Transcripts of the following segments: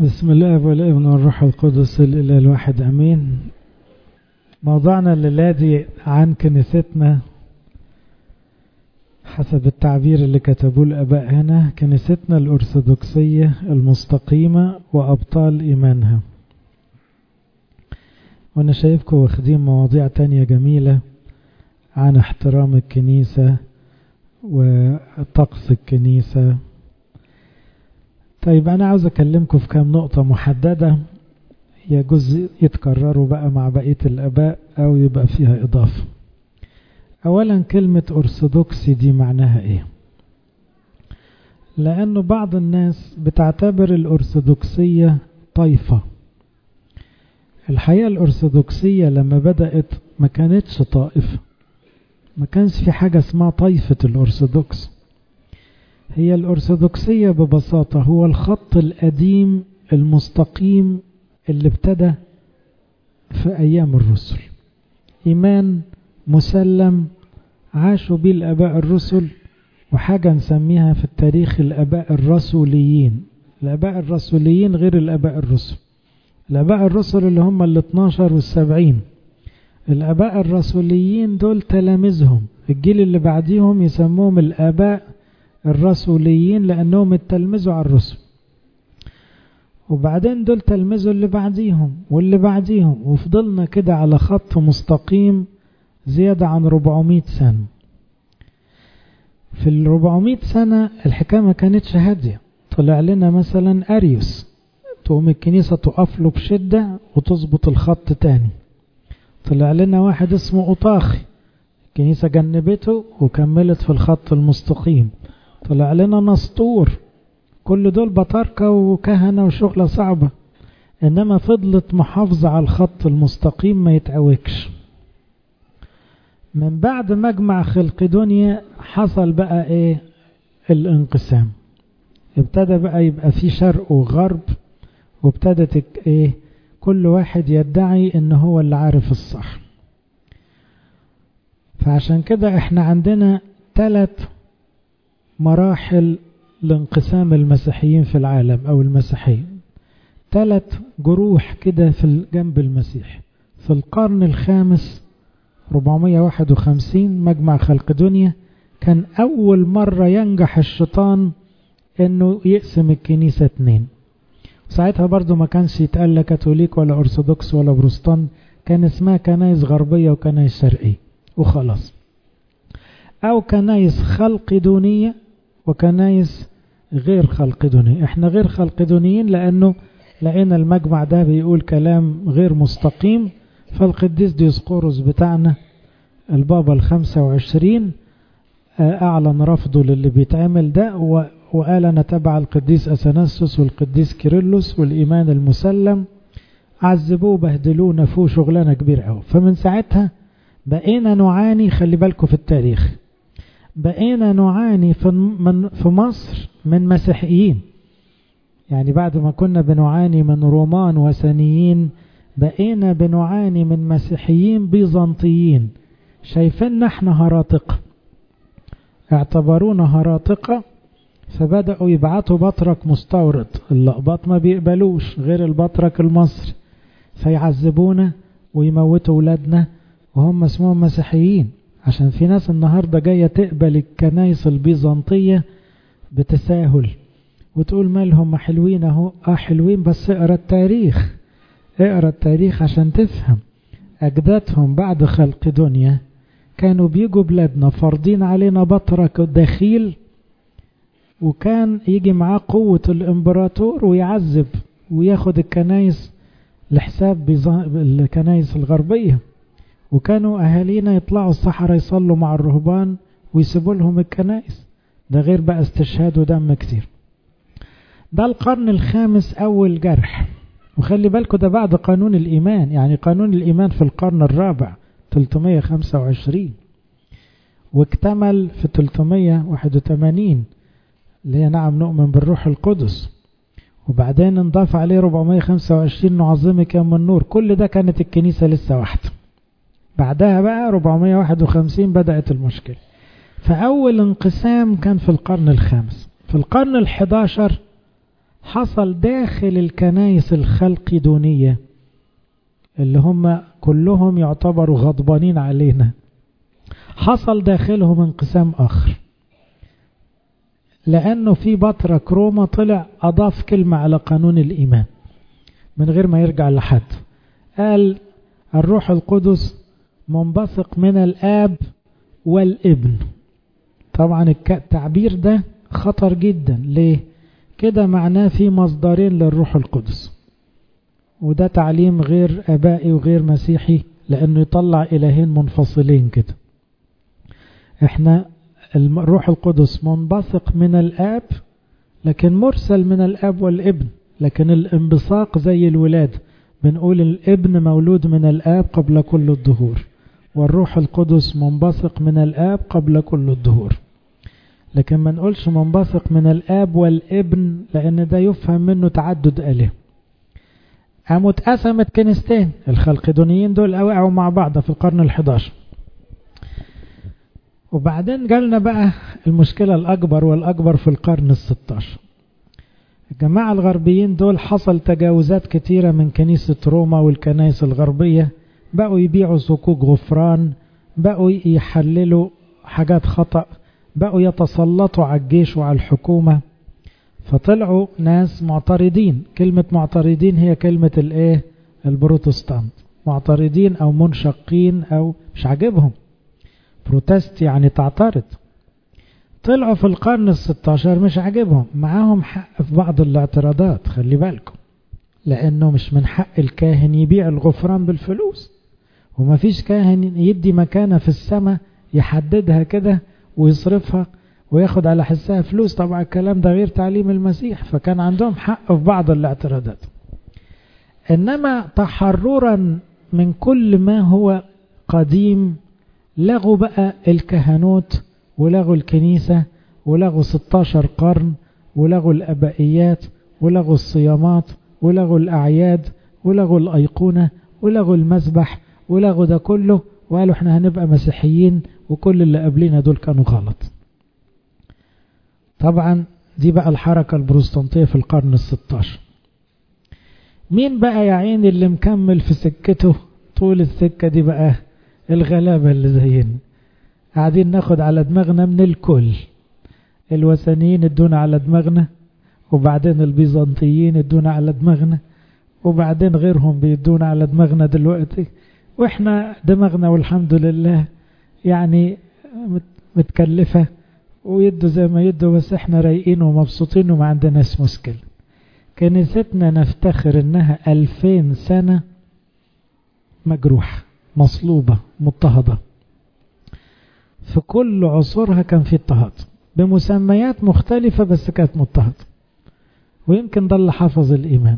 بسم الله والابن والروح القدس الإله الواحد أمين موضوعنا الليلة عن كنيستنا حسب التعبير اللي كتبوه الآباء هنا كنيستنا الأرثوذكسية المستقيمة وأبطال إيمانها وأنا شايفكم واخدين مواضيع تانية جميلة عن احترام الكنيسة وطقس الكنيسة طيب أنا عاوز أكلمكم في كام نقطة محددة يجوز يتكرروا بقى مع بقية الآباء أو يبقى فيها إضافة أولا كلمة أرثوذكسي دي معناها إيه لأنه بعض الناس بتعتبر الأرثوذكسية طائفة الحقيقة الأرثوذكسية لما بدأت ما كانتش طائفة ما كانش في حاجة اسمها طائفة الأرثوذكس هي الأرثوذكسية ببساطة هو الخط القديم المستقيم اللي ابتدى في أيام الرسل إيمان مسلم عاشوا به الآباء الرسل وحاجة نسميها في التاريخ الآباء الرسوليين الآباء الرسوليين غير الآباء الرسل الآباء الرسل اللي هم ال 12 والسبعين الآباء الرسوليين دول تلاميذهم الجيل اللي بعديهم يسموهم الآباء الرسوليين لأنهم اتلمذوا على الرسل وبعدين دول تلمذوا اللي بعديهم واللي بعديهم وفضلنا كده على خط مستقيم زيادة عن 400 سنة في ال 400 سنة الحكاية ما كانتش هادية طلع لنا مثلا أريوس تقوم الكنيسة تقف له بشدة وتظبط الخط تاني طلع لنا واحد اسمه أوطاخي الكنيسة جنبته وكملت في الخط المستقيم طلع لنا نسطور كل دول بطاركة وكهنة وشغلة صعبة إنما فضلت محافظة على الخط المستقيم ما يتعوجش من بعد مجمع خلقدونيا حصل بقى ايه الانقسام ابتدى بقى يبقى في شرق وغرب وابتدت ايه كل واحد يدعي ان هو اللي عارف الصح فعشان كده احنا عندنا ثلاث مراحل لانقسام المسيحيين في العالم او المسيحيين ثلاث جروح كده في جنب المسيح في القرن الخامس 451 مجمع خلق دنيا كان أول مرة ينجح الشيطان إنه يقسم الكنيسة اتنين ساعتها برضو ما كانش يتقال لا كاثوليك ولا أرثوذكس ولا بروستان كان اسمها كنايس غربية وكنايس شرقية وخلاص أو كنايس خلقدونية وكنايس غير خلقدونية احنا غير خلقدونيين لأنه لقينا المجمع ده بيقول كلام غير مستقيم فالقديس ديسقورس بتاعنا البابا الخمسة وعشرين أعلن رفضه للي بيتعمل ده وقال أنا تبع القديس أثناسوس والقديس كيرلس والإيمان المسلم عذبوه بهدلوه نفوه شغلانة كبيرة أوي فمن ساعتها بقينا نعاني خلي بالكم في التاريخ بقينا نعاني في, من في مصر من مسيحيين يعني بعد ما كنا بنعاني من رومان وثنيين بقينا بنعاني من مسيحيين بيزنطيين شايفين احنا هراطقة اعتبرونا هراطقة فبدأوا يبعتوا بطرك مستورد اللقباط ما بيقبلوش غير البطرك المصري فيعذبونا ويموتوا ولادنا وهم اسمهم مسيحيين عشان في ناس النهاردة جاية تقبل الكنايس البيزنطية بتساهل وتقول مالهم حلوين اهو اه حلوين بس اقرا التاريخ اقرا التاريخ عشان تفهم أجدادهم بعد خلق دنيا كانوا بيجوا بلادنا فرضين علينا بطرك دخيل وكان يجي معاه قوة الإمبراطور ويعذب وياخد الكنايس لحساب الكنايس الغربية وكانوا أهالينا يطلعوا الصحراء يصلوا مع الرهبان ويسيبوا لهم الكنايس ده غير بقى استشهاد ودم كتير ده القرن الخامس أول جرح وخلي بالكم ده بعد قانون الإيمان يعني قانون الإيمان في القرن الرابع 325 واكتمل في 381 اللي هي نعم نؤمن بالروح القدس وبعدين انضاف عليه 425 نعظمك يوم النور كل ده كانت الكنيسة لسه واحدة بعدها بقى 451 بدأت المشكلة فأول انقسام كان في القرن الخامس في القرن الحداشر حصل داخل الكنائس الخلقدونية اللي هم كلهم يعتبروا غضبانين علينا حصل داخلهم انقسام آخر لأنه في بطرك روما طلع أضاف كلمة على قانون الإيمان من غير ما يرجع لحد قال الروح القدس منبثق من الآب والابن طبعا التعبير ده خطر جدا ليه كده معناه في مصدرين للروح القدس وده تعليم غير أبائي وغير مسيحي لأنه يطلع إلهين منفصلين كده احنا الروح القدس منبثق من الآب لكن مرسل من الآب والابن لكن الانبثاق زي الولاد بنقول الابن مولود من الآب قبل كل الظهور والروح القدس منبثق من الآب قبل كل الظهور لكن ما نقولش منبثق من الآب والابن لأن ده يفهم منه تعدد آله قاموا اتقسمت كنيستين الخلقدونيين دول وقعوا مع بعض في القرن الحداشر وبعدين جالنا بقى المشكلة الأكبر والأكبر في القرن الستاشر الجماعة الغربيين دول حصل تجاوزات كتيرة من كنيسة روما والكنائس الغربية بقوا يبيعوا صكوك غفران بقوا يحللوا حاجات خطأ بقوا يتسلطوا على الجيش وعلى الحكومة فطلعوا ناس معترضين كلمة معترضين هي كلمة الايه البروتستانت معترضين او منشقين او مش عاجبهم بروتست يعني تعترض طلعوا في القرن الستاشر مش عاجبهم معاهم حق في بعض الاعتراضات خلي بالكم لانه مش من حق الكاهن يبيع الغفران بالفلوس ومفيش كاهن يدي مكانة في السماء يحددها كده ويصرفها وياخد على حسها فلوس طبعا الكلام ده غير تعليم المسيح فكان عندهم حق في بعض الاعتراضات انما تحررا من كل ما هو قديم لغوا بقى الكهنوت ولغوا الكنيسة ولغوا 16 قرن ولغوا الأبائيات ولغوا الصيامات ولغوا الأعياد ولغوا الأيقونة ولغوا المسبح ولغوا ده كله وقالوا احنا هنبقى مسيحيين وكل اللي قبلنا دول كانوا غلط طبعا دي بقى الحركة البروستانتية في القرن الستاشر مين بقى يا عيني اللي مكمل في سكته طول السكة دي بقى الغلابة اللي زينا قاعدين ناخد على دماغنا من الكل الوثنيين ادونا على دماغنا وبعدين البيزنطيين ادونا على دماغنا وبعدين غيرهم بيدونا على دماغنا دلوقتي واحنا دماغنا والحمد لله يعني متكلفة ويدوا زي ما يدوا بس احنا رايقين ومبسوطين وما عندناش مشكلة كنيستنا نفتخر انها الفين سنة مجروحة مصلوبة مضطهدة في كل عصورها كان في اضطهاد بمسميات مختلفة بس كانت مضطهدة ويمكن ده اللي حفظ الإيمان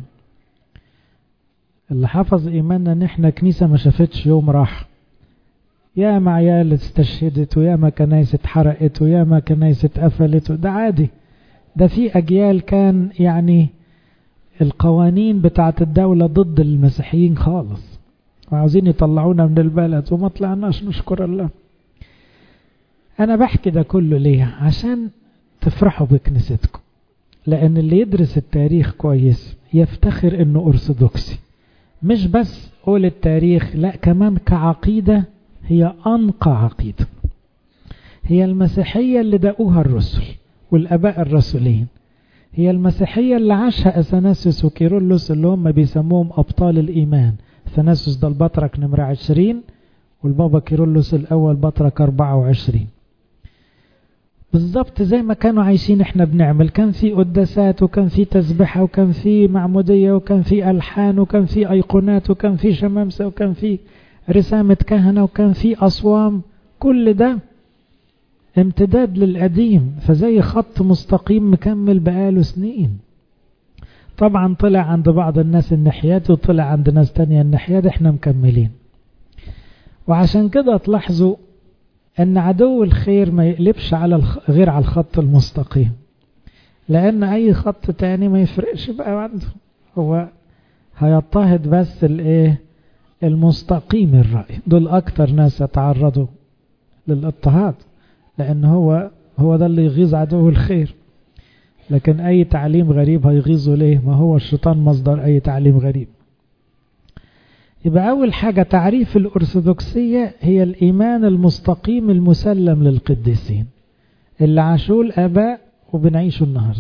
اللي حفظ إيماننا ان احنا كنيسة ما شافتش يوم راح يا ما عيال استشهدت ويا ما كنايس اتحرقت ويا ما كنايس اتقفلت ده عادي ده في أجيال كان يعني القوانين بتاعت الدولة ضد المسيحيين خالص وعاوزين يطلعونا من البلد وما طلعناش نشكر الله أنا بحكي ده كله ليه عشان تفرحوا بكنيستكم لأن اللي يدرس التاريخ كويس يفتخر إنه أرثوذكسي مش بس قول التاريخ لا كمان كعقيدة هي أنقى عقيدة هي المسيحية اللي دقوها الرسل والأباء الرسولين هي المسيحية اللي عاشها أثناسيوس وكيرلس اللي هم بيسموهم أبطال الإيمان أثناسيوس ده البطرك نمرة عشرين والبابا كيرلس الأول بطرك أربعة وعشرين بالظبط زي ما كانوا عايشين احنا بنعمل كان في قداسات وكان في تسبحة وكان في معمودية وكان في ألحان وكان في أيقونات وكان في شمامسة وكان في رسامة كهنة وكان في أصوام كل ده امتداد للقديم فزي خط مستقيم مكمل بقاله سنين طبعا طلع عند بعض الناس النحيات وطلع عند ناس تانية النحيات احنا مكملين وعشان كده تلاحظوا ان عدو الخير ما يقلبش على غير على الخط المستقيم لان اي خط تاني ما يفرقش بقى عنده هو هيضطهد بس الايه المستقيم الرأي دول اكتر ناس يتعرضوا للاضطهاد لان هو هو ده اللي يغيظ عدو الخير لكن أي تعليم غريب هيغيظه ليه ما هو الشيطان مصدر أي تعليم غريب يبقى أول حاجة تعريف الأرثوذكسية هي الإيمان المستقيم المسلم للقديسين اللي عاشوه الآباء وبنعيشه النهاردة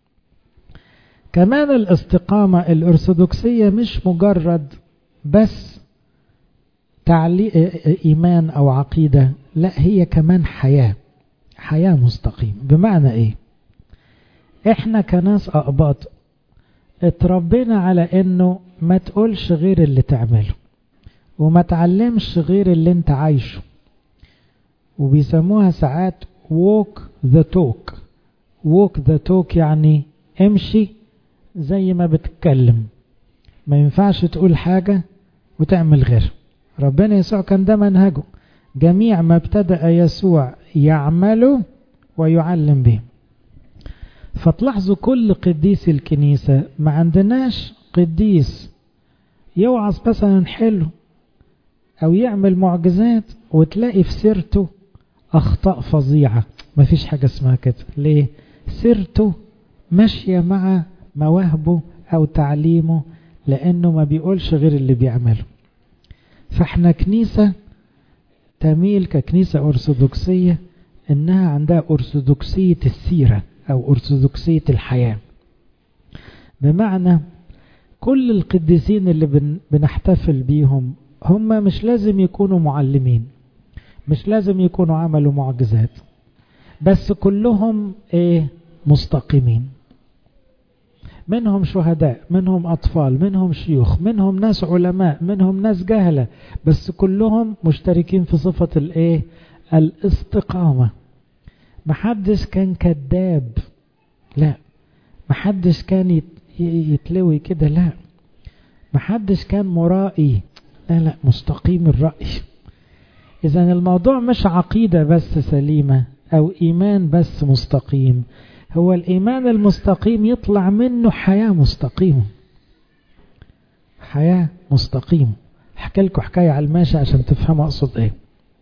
كمان الاستقامة الأرثوذكسية مش مجرد بس تعلي... إيمان أو عقيدة لا هي كمان حياة حياة مستقيم بمعنى إيه إحنا كناس أقباط اتربينا على إنه ما تقولش غير اللي تعمله وما تعلمش غير اللي انت عايشه وبيسموها ساعات walk the talk walk the talk يعني امشي زي ما بتتكلم ما ينفعش تقول حاجة وتعمل غير ربنا يسوع كان ده منهجه جميع ما ابتدأ يسوع يعمله ويعلم به فتلاحظوا كل قديس الكنيسة ما عندناش قديس يوعظ مثلا حلو او يعمل معجزات وتلاقي في سيرته اخطاء فظيعة مفيش حاجة اسمها كده ليه سيرته ماشية مع مواهبه او تعليمه لانه ما بيقولش غير اللي بيعمله فاحنا كنيسة تميل ككنيسة ارثوذكسية انها عندها ارثوذكسية السيرة او ارثوذكسية الحياة بمعنى كل القديسين اللي بن بنحتفل بيهم هم مش لازم يكونوا معلمين مش لازم يكونوا عملوا معجزات بس كلهم ايه مستقيمين منهم شهداء منهم أطفال منهم شيوخ منهم ناس علماء منهم ناس جهلة بس كلهم مشتركين في صفة الايه الاستقامة محدش كان كذاب لا محدش كان يتلوي كده لا محدش كان مرائي لا لا مستقيم الرأي إذا الموضوع مش عقيدة بس سليمة أو إيمان بس مستقيم هو الإيمان المستقيم يطلع منه حياة مستقيمة حياة مستقيمة احكي لكم حكاية على الماشي عشان تفهموا أقصد إيه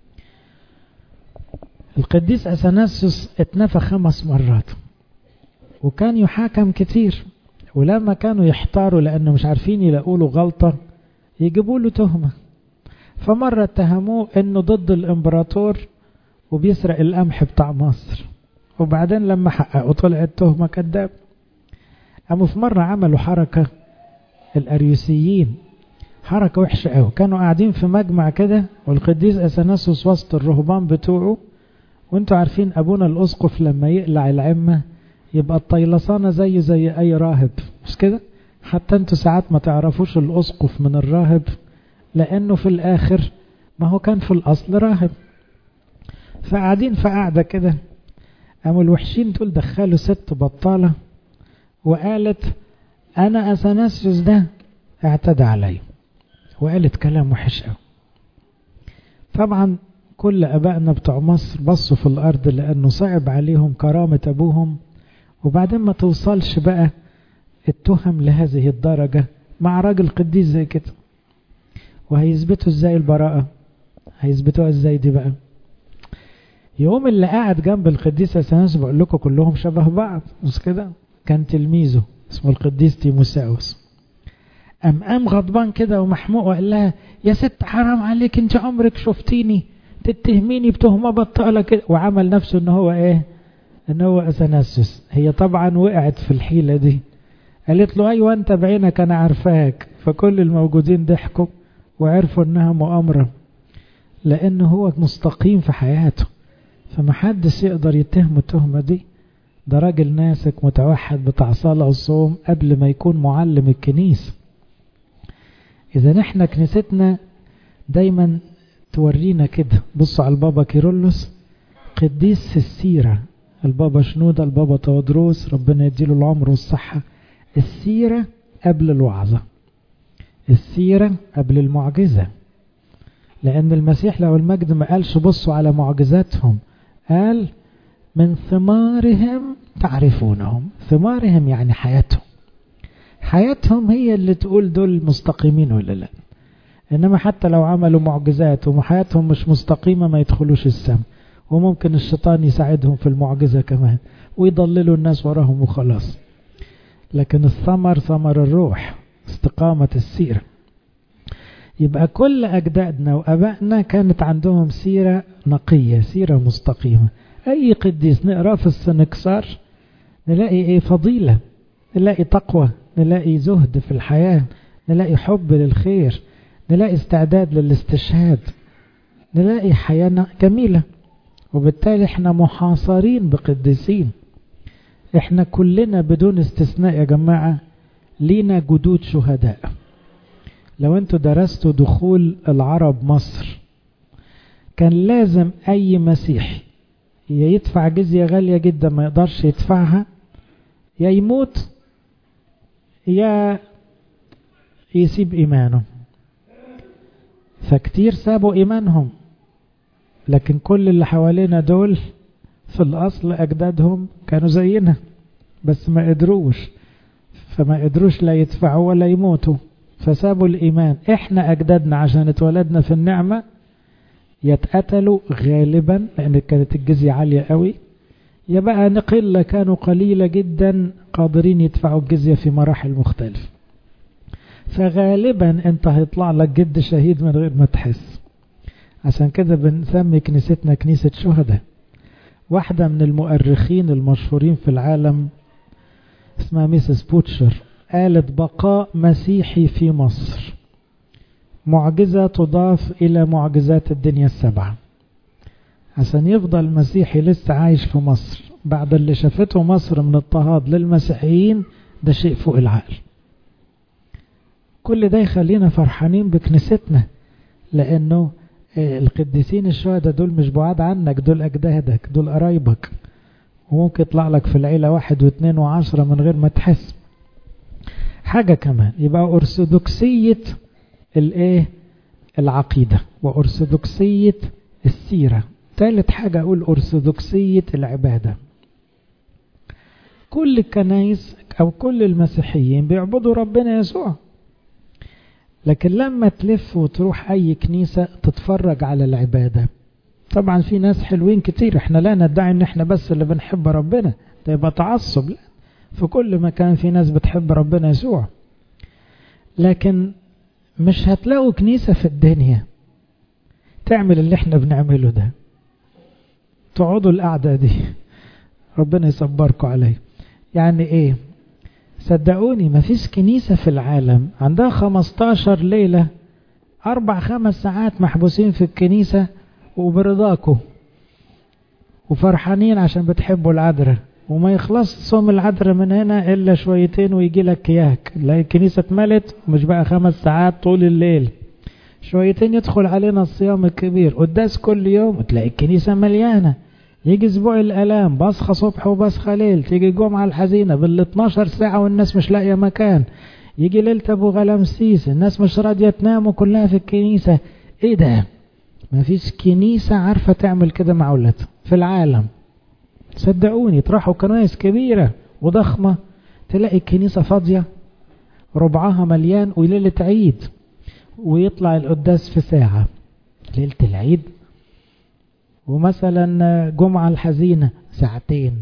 القديس أثناسيوس اتنفى خمس مرات وكان يحاكم كتير ولما كانوا يحتاروا لأنه مش عارفين يلاقوا له غلطة يجيبوا له تهمة فمرة اتهموه انه ضد الامبراطور وبيسرق القمح بتاع مصر وبعدين لما حققوا طلعت تهمة كذاب قاموا في مرة عملوا حركة الأريوسيين حركة وحشة قوي كانوا قاعدين في مجمع كده والقديس أثناسوس وسط الرهبان بتوعه وانتوا عارفين أبونا الأسقف لما يقلع العمة يبقى الطيلسانة زيه زي أي راهب مش كده حتى انتوا ساعات ما تعرفوش الأسقف من الراهب لأنه في الآخر ما هو كان في الأصل راهب فقاعدين في قاعدة كده قاموا الوحشين دول دخلوا ست بطالة وقالت أنا أثناسيوس ده اعتدى علي وقالت كلام وحش قوي طبعا كل أبائنا بتوع مصر بصوا في الأرض لأنه صعب عليهم كرامة أبوهم وبعدين ما توصلش بقى التهم لهذه الدرجة مع راجل قديس زي كده وهيثبتوا ازاي البراءة هيثبتوها ازاي دي بقى يوم اللي قاعد جنب القديس اثناس بقول لكم كلهم شبه بعض مش كده كان تلميذه اسمه القديس تيموساوس قام قام غضبان كده ومحموق وقال لها يا ست حرام عليك انت عمرك شفتيني تتهميني بتهمه بطاله كده وعمل نفسه ان هو ايه ان هو اثناسوس هي طبعا وقعت في الحيله دي قالت له ايوه انت بعينك انا عارفاك فكل الموجودين ضحكوا وعرفوا انها مؤامره لانه هو مستقيم في حياته فمحدش يقدر يتهم التهمه دي ده راجل ناسك متوحد بتاع صلاه وصوم قبل ما يكون معلم الكنيسه اذا احنا كنيستنا دايما تورينا كده بصوا على البابا كيرلس قديس في السيره البابا شنودة البابا تودروس ربنا يديله العمر والصحة السيرة قبل الوعظة السيرة قبل المعجزة لأن المسيح لو المجد ما قالش بصوا على معجزاتهم قال من ثمارهم تعرفونهم ثمارهم يعني حياتهم حياتهم هي اللي تقول دول مستقيمين ولا لا إنما حتى لو عملوا معجزات وحياتهم مش مستقيمة ما يدخلوش السم وممكن الشيطان يساعدهم في المعجزة كمان ويضللوا الناس وراهم وخلاص لكن الثمر ثمر الروح استقامة السيرة يبقى كل أجدادنا وأبائنا كانت عندهم سيرة نقية سيرة مستقيمة أي قديس نقرأ في السنكسار نلاقي إيه فضيلة نلاقي تقوى نلاقي زهد في الحياة نلاقي حب للخير نلاقي استعداد للاستشهاد نلاقي حياة جميلة وبالتالي احنا محاصرين بقديسين احنا كلنا بدون استثناء يا جماعة لينا جدود شهداء لو انتوا درستوا دخول العرب مصر كان لازم اي مسيحي يا يدفع جزية غالية جدا ما يقدرش يدفعها يا يموت يا يسيب ايمانه فكتير سابوا ايمانهم لكن كل اللي حوالينا دول في الاصل اجدادهم كانوا زينا بس ما قدروش فما قدروش لا يدفعوا ولا يموتوا فسابوا الايمان احنا اجدادنا عشان اتولدنا في النعمه يتقتلوا غالبا لان كانت الجزيه عاليه قوي يا بقى نقله كانوا قليله جدا قادرين يدفعوا الجزيه في مراحل مختلفه فغالبا انت هيطلع لك جد شهيد من غير ما تحس عشان كده بنسمي كنيستنا كنيسة شهداء واحدة من المؤرخين المشهورين في العالم اسمها ميسيس بوتشر قالت بقاء مسيحي في مصر معجزة تضاف إلى معجزات الدنيا السبعة عشان يفضل المسيحي لسه عايش في مصر بعد اللي شافته مصر من اضطهاد للمسيحيين ده شيء فوق العقل كل ده يخلينا فرحانين بكنيستنا لأنه القديسين الشهداء دول مش بعاد عنك دول أجدادك دول قرايبك وممكن يطلع لك في العيلة واحد واثنين وعشرة من غير ما تحس حاجة كمان يبقى أرثوذكسية الإيه العقيدة وأرثوذكسية السيرة ثالث حاجة أقول أرثوذكسية العبادة كل الكنايس أو كل المسيحيين بيعبدوا ربنا يسوع لكن لما تلف وتروح أي كنيسة تتفرج على العبادة طبعا في ناس حلوين كتير احنا لا ندعي ان احنا بس اللي بنحب ربنا ده يبقى تعصب لا في كل مكان في ناس بتحب ربنا يسوع لكن مش هتلاقوا كنيسة في الدنيا تعمل اللي احنا بنعمله ده تقعدوا القعدة دي ربنا يصبركم عليه يعني ايه صدقوني ما فيش كنيسة في العالم عندها 15 ليلة أربع خمس ساعات محبوسين في الكنيسة وبرضاكم وفرحانين عشان بتحبوا العذراء وما يخلص صوم العذراء من هنا إلا شويتين ويجي لك كياك لا الكنيسة اتملت ومش بقى خمس ساعات طول الليل شويتين يدخل علينا الصيام الكبير قداس كل يوم وتلاقي الكنيسة مليانة يجي اسبوع الالام بصخه صبح وبصخه ليل تيجي الجمعه الحزينه بال 12 ساعه والناس مش لاقيه مكان يجي ليله ابو غلامسيس الناس مش راضيه تنام وكلها في الكنيسه ايه ده ما فيش كنيسه عارفه تعمل كده مع اولادها في العالم صدقوني تروحوا كنايس كبيره وضخمه تلاقي الكنيسه فاضيه ربعها مليان وليله عيد ويطلع القداس في ساعه ليله العيد ومثلا جمعة الحزينة ساعتين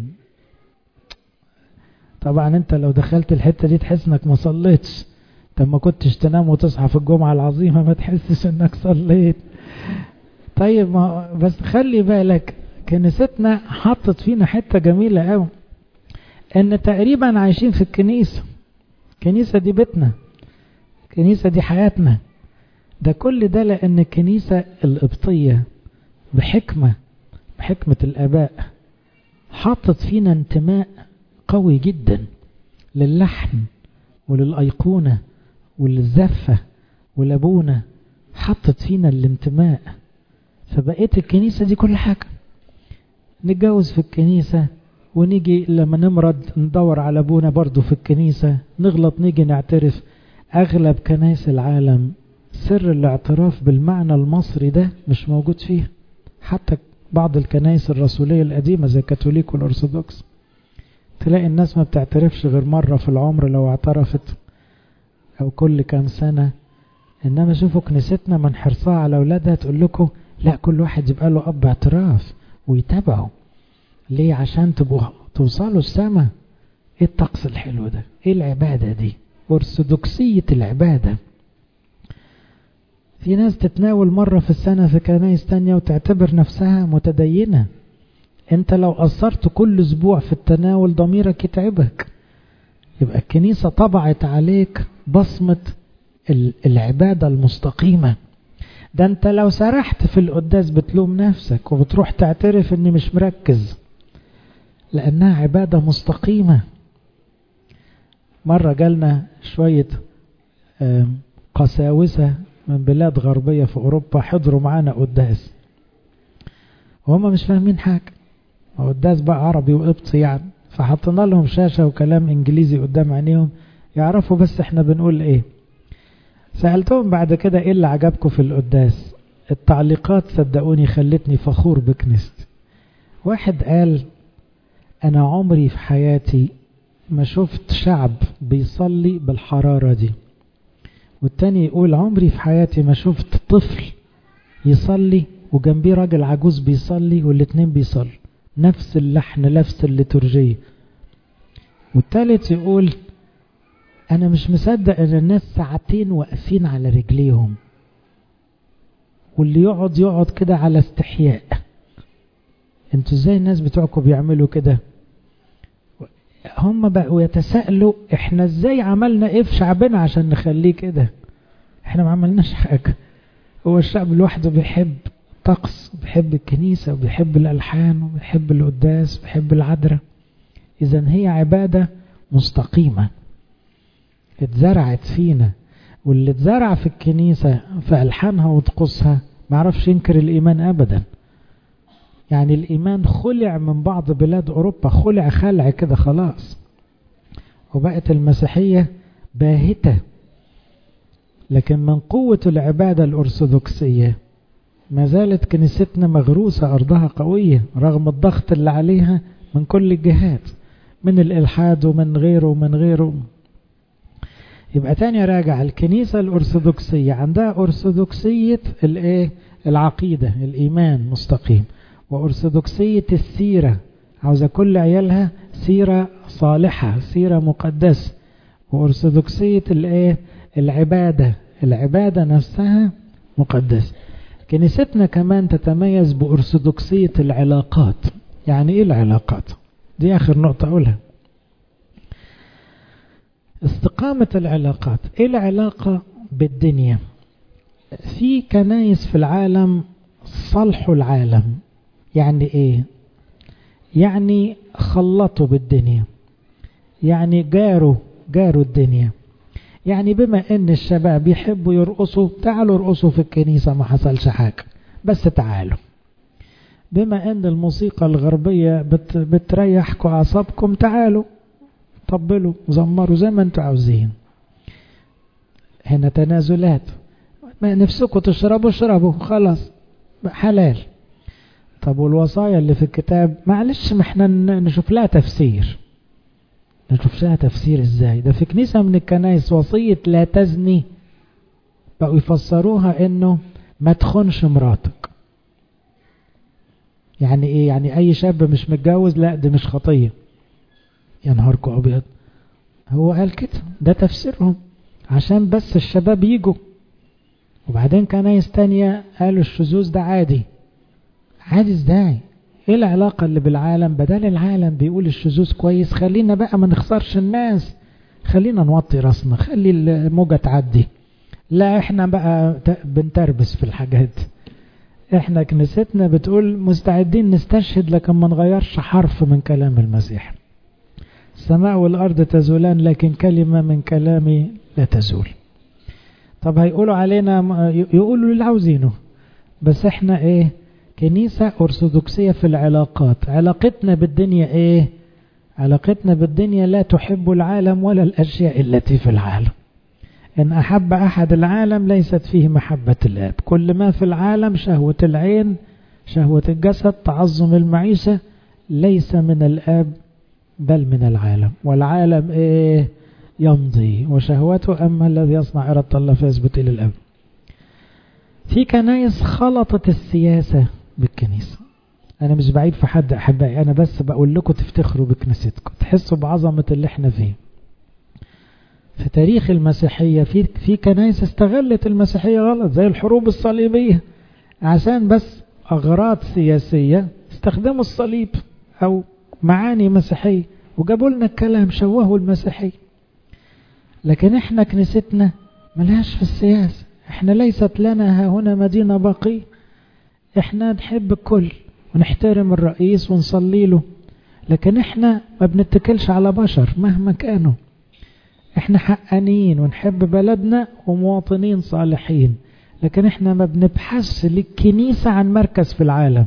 طبعا انت لو دخلت الحتة دي تحس انك ما صليتش طب ما كنتش تنام وتصحى في الجمعة العظيمة ما تحسش انك صليت طيب ما بس خلي بالك كنيستنا حطت فينا حتة جميلة قوي ان تقريبا عايشين في الكنيسة الكنيسة دي بيتنا الكنيسة دي حياتنا ده كل ده لان الكنيسة القبطية بحكمة بحكمة الآباء حطت فينا انتماء قوي جدا للحن وللأيقونة وللزفة ولأبونا حطت فينا الانتماء فبقيت الكنيسة دي كل حاجة نتجوز في الكنيسة ونيجي لما نمرض ندور على أبونا برضو في الكنيسة نغلط نيجي نعترف أغلب كنائس العالم سر الاعتراف بالمعنى المصري ده مش موجود فيه حتى بعض الكنائس الرسولية القديمة زي الكاثوليك والأرثوذكس تلاقي الناس ما بتعترفش غير مرة في العمر لو اعترفت أو كل كام سنة إنما شوفوا كنيستنا من حرصها على أولادها تقول لكم لا كل واحد يبقى له أب اعتراف ويتابعوا ليه عشان تبقوا توصلوا السماء ايه الطقس الحلو ده ايه العبادة دي ارثوذكسية العبادة في ناس تتناول مرة في السنة في كنايس تانية وتعتبر نفسها متدينة انت لو قصرت كل اسبوع في التناول ضميرك يتعبك يبقى الكنيسة طبعت عليك بصمة العبادة المستقيمة ده انت لو سرحت في القداس بتلوم نفسك وبتروح تعترف اني مش مركز لانها عبادة مستقيمة مرة جالنا شوية قساوسة من بلاد غربية في أوروبا حضروا معانا قداس وهم مش فاهمين حاجة قداس بقى عربي وقبطي يعني فحطينا لهم شاشة وكلام إنجليزي قدام عينيهم يعرفوا بس احنا بنقول ايه سألتهم بعد كده ايه اللي عجبكم في القداس التعليقات صدقوني خلتني فخور بكنيستي واحد قال انا عمري في حياتي ما شفت شعب بيصلي بالحرارة دي والتاني يقول عمري في حياتي ما شفت طفل يصلي وجنبيه راجل عجوز بيصلي والاتنين بيصلوا نفس اللحن نفس الليتورجية والتالت يقول انا مش مصدق ان الناس ساعتين واقفين على رجليهم واللي يقعد يقعد كده على استحياء انتوا ازاي الناس بتوعكم بيعملوا كده هم بقوا يتساءلوا احنا ازاي عملنا ايه في شعبنا عشان نخليه كده احنا ما عملناش حاجة هو الشعب لوحده بيحب طقس بيحب الكنيسة وبيحب الألحان وبيحب القداس وبيحب العذراء إذا هي عبادة مستقيمة اتزرعت فينا واللي اتزرع في الكنيسة في ألحانها وطقوسها ما عرفش ينكر الإيمان أبدا يعني الإيمان خلع من بعض بلاد أوروبا خلع خلع كده خلاص وبقت المسيحية باهتة لكن من قوة العبادة الأرثوذكسية ما زالت كنيستنا مغروسة أرضها قوية رغم الضغط اللي عليها من كل الجهات من الإلحاد ومن غيره ومن غيره يبقى تاني راجع الكنيسة الأرثوذكسية عندها أرثوذكسية الإيه العقيدة الإيمان مستقيم وأرثوذكسية السيرة عاوزة كل عيالها سيرة صالحة سيرة مقدسة وأرثوذكسية الإيه العبادة العبادة نفسها مقدسة كنيستنا كمان تتميز بأرثوذكسية العلاقات يعني إيه العلاقات دي آخر نقطة أقولها استقامة العلاقات إيه العلاقة بالدنيا في كنايس في العالم صلحوا العالم يعني إيه يعني خلطوا بالدنيا يعني جاروا جاروا الدنيا يعني بما ان الشباب يحبوا يرقصوا تعالوا ارقصوا في الكنيسة ما حصلش حاجة بس تعالوا بما ان الموسيقى الغربية بت بتريحكم اعصابكم تعالوا طبلوا وزمروا زي ما انتوا عاوزين هنا تنازلات ما نفسكم تشربوا اشربوا خلاص حلال طب والوصايا اللي في الكتاب معلش ما احنا نشوف لها تفسير نشوف لها تفسير ازاي ده في كنيسة من الكنائس وصية لا تزني بقوا يفسروها انه ما تخونش مراتك يعني ايه يعني اي شاب مش متجوز لا دي مش خطية يا نهاركم ابيض هو قال كده ده تفسيرهم عشان بس الشباب يجوا وبعدين كنايس تانية قالوا الشذوذ ده عادي عادي ازاي ايه العلاقة اللي بالعالم بدل العالم بيقول الشذوذ كويس خلينا بقى ما نخسرش الناس خلينا نوطي راسنا خلي الموجة تعدي لا احنا بقى بنتربس في الحاجات احنا كنيستنا بتقول مستعدين نستشهد لكن ما نغيرش حرف من كلام المسيح السماء والارض تزولان لكن كلمة من كلامي لا تزول طب هيقولوا علينا يقولوا اللي عاوزينه بس احنا ايه كنيسة أرثوذكسية في العلاقات علاقتنا بالدنيا إيه علاقتنا بالدنيا لا تحب العالم ولا الأشياء التي في العالم إن أحب أحد العالم ليست فيه محبة الآب كل ما في العالم شهوة العين شهوة الجسد تعظم المعيشة ليس من الآب بل من العالم والعالم إيه يمضي وشهوته أما الذي يصنع إرادة الله فيثبت إلى الأب في كنايس خلطت السياسة بالكنيسة أنا مش بعيد في حد أحبائي أنا بس بقول لكم تفتخروا بكنيستكم تحسوا بعظمة اللي احنا فيه في تاريخ المسيحية في في كنائس استغلت المسيحية غلط زي الحروب الصليبية عشان بس أغراض سياسية استخدموا الصليب أو معاني مسيحية وجابوا لنا الكلام شوهوا المسيحية لكن احنا كنيستنا ملهاش في السياسة احنا ليست لنا ها هنا مدينة باقية احنا نحب الكل ونحترم الرئيس ونصلي له لكن احنا ما بنتكلش على بشر مهما كانوا احنا حقانيين ونحب بلدنا ومواطنين صالحين لكن احنا ما بنبحثش للكنيسة عن مركز في العالم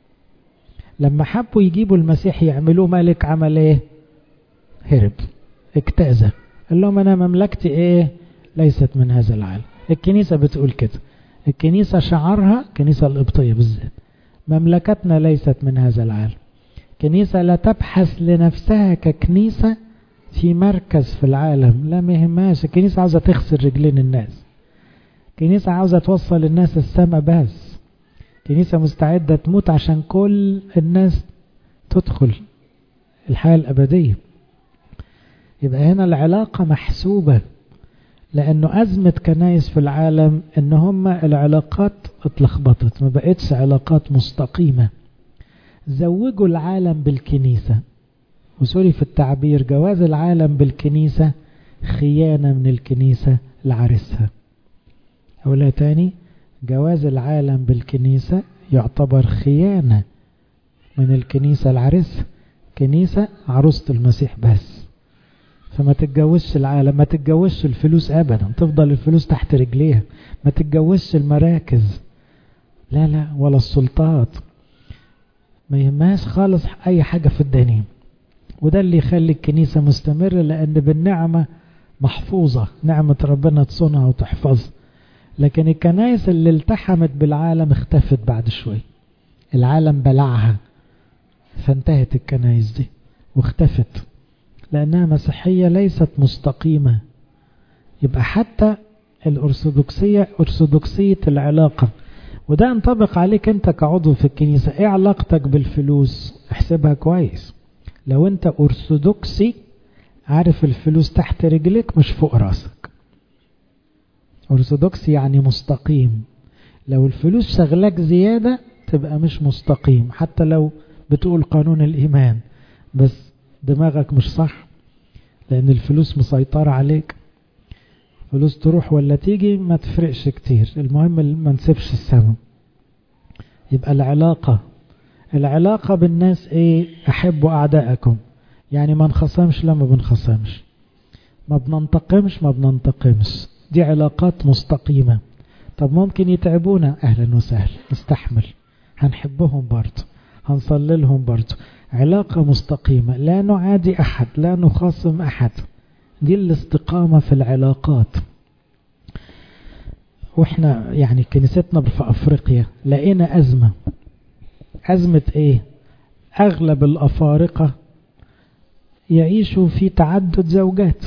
لما حبوا يجيبوا المسيح يعملوه ملك عمل ايه هرب اجتازى قال لهم انا مملكتي ايه ليست من هذا العالم الكنيسة بتقول كده الكنيسة شعارها الكنيسة القبطية بالذات مملكتنا ليست من هذا العالم كنيسة لا تبحث لنفسها ككنيسة في مركز في العالم لا مهماش الكنيسة عاوزة تغسل رجلين الناس كنيسة عاوزة توصل الناس السماء بس كنيسة مستعدة تموت عشان كل الناس تدخل الحياة الأبدية يبقى هنا العلاقة محسوبة لأنه أزمة كنايس في العالم إن هم العلاقات اتلخبطت ما بقتش علاقات مستقيمة زوجوا العالم بالكنيسة وسوري في التعبير جواز العالم بالكنيسة خيانة من الكنيسة لعرسها أولا تاني جواز العالم بالكنيسة يعتبر خيانة من الكنيسة العرس كنيسة عروسة المسيح بس فما تتجوزش العالم ما تتجوزش الفلوس أبدا تفضل الفلوس تحت رجليها ما تتجوزش المراكز لا لا ولا السلطات ما يهمهاش خالص أي حاجة في الدنيا وده اللي يخلي الكنيسة مستمرة لأن بالنعمة محفوظة نعمة ربنا تصونها وتحفظها لكن الكنائس اللي التحمت بالعالم اختفت بعد شوي العالم بلعها فانتهت الكنائس دي واختفت لأنها مسيحية ليست مستقيمة يبقى حتى الأرثوذكسية أرثوذكسية العلاقة وده ينطبق عليك أنت كعضو في الكنيسة إيه علاقتك بالفلوس احسبها كويس لو أنت أرثوذكسي عارف الفلوس تحت رجلك مش فوق راسك أرثوذكسي يعني مستقيم لو الفلوس شغلك زيادة تبقى مش مستقيم حتى لو بتقول قانون الإيمان بس دماغك مش صح لأن الفلوس مسيطرة عليك فلوس تروح ولا تيجي ما تفرقش كتير المهم ما نسيبش السما يبقى العلاقة العلاقة بالناس ايه احبوا اعدائكم يعني ما نخصمش لما بنخصمش ما بننتقمش ما بننتقمش دي علاقات مستقيمة طب ممكن يتعبونا اهلا وسهلا نستحمل هنحبهم برضه هنصلي لهم برضه علاقة مستقيمة لا نعادي أحد لا نخاصم أحد دي الاستقامة في العلاقات واحنا يعني كنيستنا في أفريقيا لقينا أزمة أزمة إيه أغلب الأفارقة يعيشوا في تعدد زوجات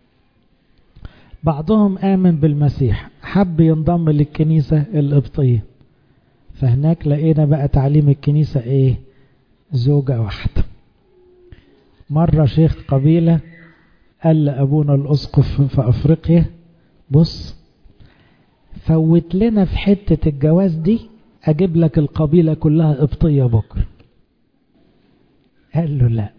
بعضهم آمن بالمسيح حب ينضم للكنيسة القبطية فهناك لقينا بقى تعليم الكنيسة إيه زوجة واحدة مرة شيخ قبيلة قال لأبونا الأسقف في أفريقيا بص فوت لنا في حتة الجواز دي أجيب لك القبيلة كلها قبطية بكرة قال له لا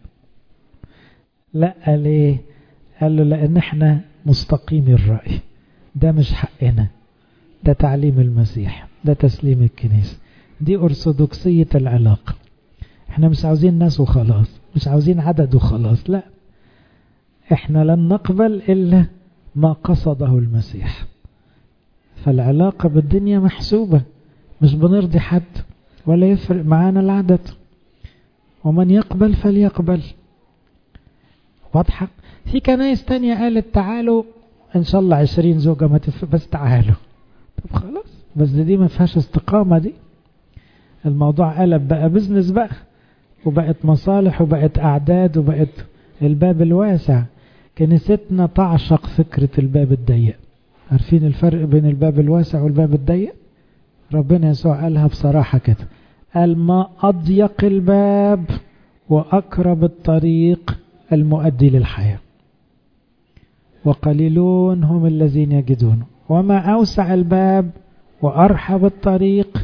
لا ليه قال له لأن احنا مستقيمي الرأي ده مش حقنا ده تعليم المسيح ده تسليم الكنيسة دي أرثوذكسية العلاقة احنا مش عاوزين ناس وخلاص مش عاوزين عدد وخلاص لا احنا لن نقبل إلا ما قصده المسيح فالعلاقة بالدنيا محسوبة مش بنرضي حد ولا يفرق معانا العدد ومن يقبل فليقبل واضحة في كنايس تانية قالت تعالوا ان شاء الله عشرين زوجة ما تفرق بس تعالوا طب خلاص بس دي ما فيهاش استقامة دي الموضوع قلب بقى بزنس بقى وبقت مصالح وبقت أعداد وبقت الباب الواسع كنيستنا تعشق فكرة الباب الضيق عارفين الفرق بين الباب الواسع والباب الضيق ربنا يسوع قالها بصراحة كده قال ما أضيق الباب وأقرب الطريق المؤدي للحياة وقليلون هم الذين يجدونه وما أوسع الباب وأرحب الطريق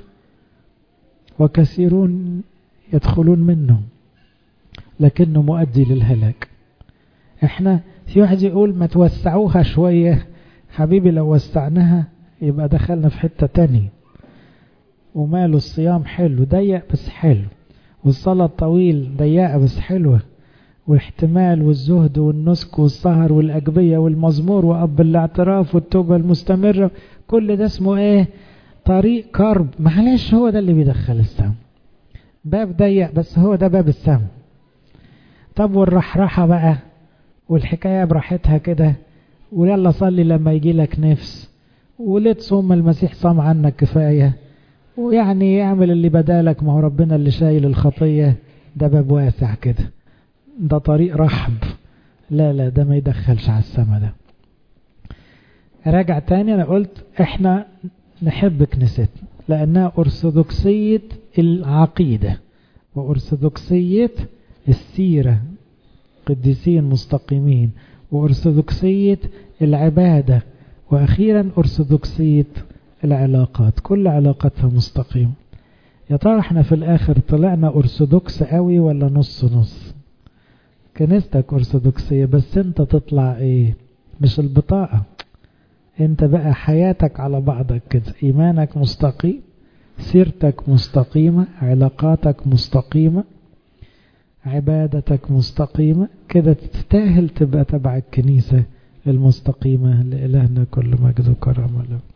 وكثيرون يدخلون منه لكنه مؤدي للهلاك احنا في واحد يقول ما توسعوها شوية حبيبي لو وسعناها يبقى دخلنا في حتة تانية وماله الصيام حلو ضيق بس حلو والصلاة طويل ضيقة بس حلوة والاحتمال والزهد والنسك والسهر والأجبية والمزمور وأب الاعتراف والتوبة المستمرة كل ده اسمه ايه طريق كرب معلش هو ده اللي بيدخل السم باب ضيق بس هو ده باب السم طب والرحرحة بقى والحكاية براحتها كده ويلا صلي لما يجي لك نفس وليه تصوم المسيح صام عنك كفاية ويعني اعمل اللي بدالك ما هو ربنا اللي شايل الخطية ده باب واسع كده ده طريق رحب لا لا ده ما يدخلش على السما ده راجع تاني انا قلت احنا نحب كنيستنا لانها ارثوذكسية العقيدة وارثوذكسية السيرة قديسين مستقيمين وارثوذكسية العبادة واخيرا ارثوذكسية العلاقات كل علاقاتها مستقيمة يا ترى احنا في الاخر طلعنا ارثوذكس قوي ولا نص نص كنيستك ارثوذكسية بس انت تطلع ايه مش البطاقة انت بقى حياتك على بعضك كده ايمانك مستقيم سيرتك مستقيمة علاقاتك مستقيمة عبادتك مستقيمة كده تستاهل تبقى تبع الكنيسة المستقيمة لإلهنا كل مجد وكرم له